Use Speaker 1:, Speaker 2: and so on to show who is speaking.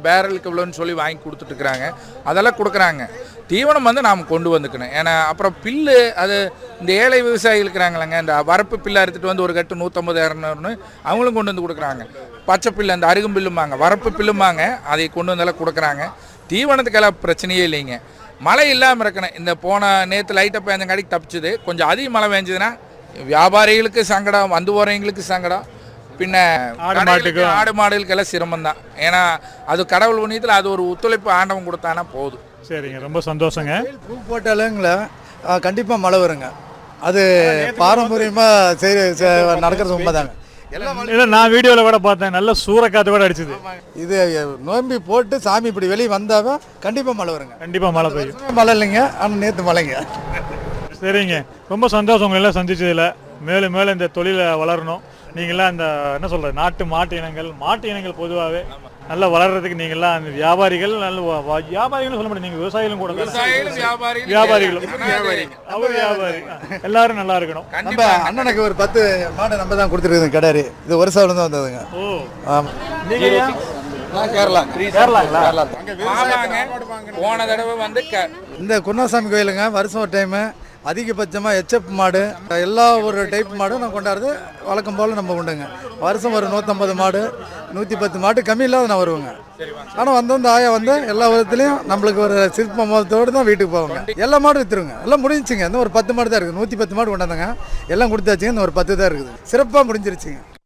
Speaker 1: பேரலுக்கு இவ்வளோன்னு சொல்லி வாங்கி கொடுத்துட்ருக்குறாங்க அதெல்லாம் கொடுக்குறாங்க தீவனம் வந்து நாம் கொண்டு வந்துக்கணும் ஏன்னா அப்புறம் பில்லு அது இந்த ஏழை விவசாயிகள் இருக்கிறாங்களேங்க இந்த வரப்பு பில்லை அறுத்துட்டு வந்து ஒரு கட்டு நூற்றம்பது இரநூறுன்னு அவங்களும் கொண்டு வந்து கொடுக்குறாங்க பச்சை பில்லு அந்த அருகும் பில்லுமாங்க வரப்பு பில்லுமாங்க அதை கொண்டு வந்தெல்லாம் கொடுக்குறாங்க தீவனத்துக்கெல்லாம் பிரச்சனையே இல்லைங்க மழை இல்லாமல் இருக்கணும் இந்த போன நேற்று லைட்டாக பேஞ்சங்காடிக்கு தப்பிச்சுது கொஞ்சம் அதிக மழை பெஞ்சதுன்னா வியாபாரிகளுக்கு சங்கடம் வந்து போகிறவங்களுக்கு சங்கடம் பின்ன
Speaker 2: ஆடு
Speaker 1: கடைகளுக்கு,
Speaker 2: மாட்டுக்கு.
Speaker 1: ஆடு மாடுகளுக்கெல்லாம் சிரமம் தான் ஏன்னா அது கடவுள் புண்ணியத்தில் அது ஒரு ஒத்துழைப்பு ஆண்டவன் கொடுத்தானா போதும்
Speaker 2: சரிங்க ரொம்ப சந்தோஷங்க
Speaker 3: பூ போட்டாலுங்கள கண்டிப்பாக மழை வருங்க அது பாரம்பரியமாக செய்ய நடக்கிறது உண்மைதாங்க எல்லாம்
Speaker 2: இல்லை நான் வீடியோவில் கூட பார்த்தேன் நல்ல சூறக்காத்து கூட அடிச்சுது
Speaker 3: இது நோம்பி போட்டு சாமி இப்படி வெளியே வந்தாவே கண்டிப்பாக மழை வருங்க
Speaker 2: கண்டிப்பாக மழை பெய்யும்
Speaker 3: மழை இல்லைங்க ஆனால் நேற்று மழைங்க
Speaker 2: சரிங்க ரொம்ப சந்தோஷம் உங்களை எல்லாம் சந்திச்சதுல மேலும் மேலும் இந்த தொழிலை வளரணும் நீங்களாம் இந்த என்ன சொல்றது நாட்டு மாட்டு இனங்கள் மாட்டு இனங்கள் பொதுவாகவே நல்லா வளர்றதுக்கு நீங்களாம் அந்த வியாபாரிகள் நல்ல வ- வ- வியாபாரிகள் சொல்ல முடியும் நீங்க விவசாயிகளும் கூட தான். வியாபாரிகளும் அவர் வியாபாரி எல்லாரும் நல்லா இருக்கணும்
Speaker 3: நம்ம அண்ணனுக்கு ஒரு பத்து மாடு நம்ம தான் கொடுத்துருக்குது கிடாரி இது ஒரு சாவில் தான் வந்ததுங்க
Speaker 2: ஓ
Speaker 3: ஆமாம்
Speaker 2: நீங்க ஐயா?
Speaker 3: கேரளா
Speaker 2: கேரளாங்களா
Speaker 1: ஆமாங்க போன தடவை வந்து க
Speaker 3: இந்த குருணாசாமி கோயிலுங்க வருஷம் ஒரு டைமு அதிகபட்சமாக எச்எப் மாடு எல்லா ஒரு டைப் மாடும் நான் கொண்டாடுறது வழக்கம் போல் நம்ம உண்டுங்க வருஷம் ஒரு நூற்றம்பது மாடு நூற்றி பத்து மாடு கம்மி இல்லாத நான் வருவேங்க ஆனால் வந்து அந்த ஆயா வந்து எல்லா விதத்துலையும் நம்மளுக்கு ஒரு சிற்ப மோதத்தோடு தான் வீட்டுக்கு போவாங்க எல்லா மாடும் விற்றுருங்க எல்லாம் முடிஞ்சுங்க இன்னும் ஒரு பத்து மாடு தான் இருக்குது நூற்றி பத்து மாடு கொண்டாந்தாங்க எல்லாம் கொடுத்தாச்சுங்க இன்னும் ஒரு பத்து தான் இருக்குது சிறப்பாக முடிஞ்சிருச்சுங்க